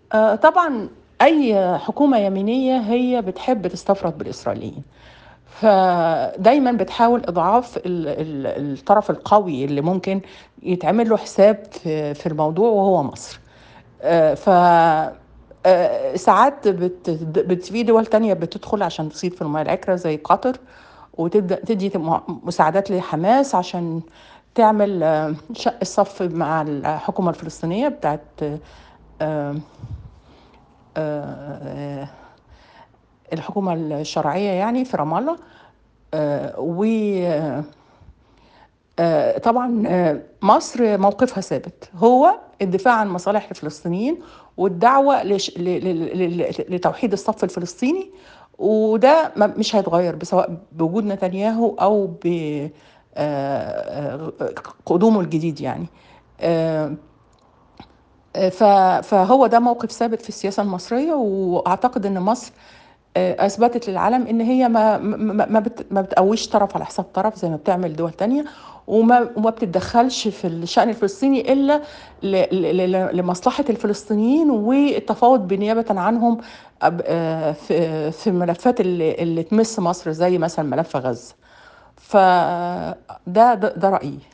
آآ طبعًا أي حكومة يمينية هي بتحب تستفرد بالإسرائيليين، فدايمًا بتحاول إضعاف ال ال الطرف القوي اللي ممكن يتعمل له حساب في في الموضوع وهو مصر. آآ ف آآ ساعات بت بت في دول تانية بتدخل عشان تصيد في المياه العكرة زي قطر، وتبدأ تدّي م مساعدات لحماس عشان تعمل آه، شق الصف مع الحكومة الفلسطينية بتاعة آآ آآ الحكومة الشرعية يعني في رام الله آآ و آآ طبعًا آآ مصر موقفها ثابت، هو الدفاع عن مصالح الفلسطينيين والدعوة لش ل ل ل لتوحيد الصف الفلسطيني، وده ما مش هيتغيّر ب سواء بوجود نتنياهو أو ب آآ قدومه الجديد يعني. آآ ف فهو ده موقف ثابت في السياسة المصرية، وأعتقد إن مصر آآ أثبتت للعالم إن هي ما ما ما بت ما بتقويش طرف على حساب طرف زي ما بتعمل دول تانية، وما وما بتتدخلش في الشأن الفلسطيني إلا ل ل ل لمصلحة الفلسطينيين والتفاوض بنيابة عنهم أب آآ في في الملفات اللي اللي تمس مصر زي مثلًا ملف غزة. فده ده ده رأيي.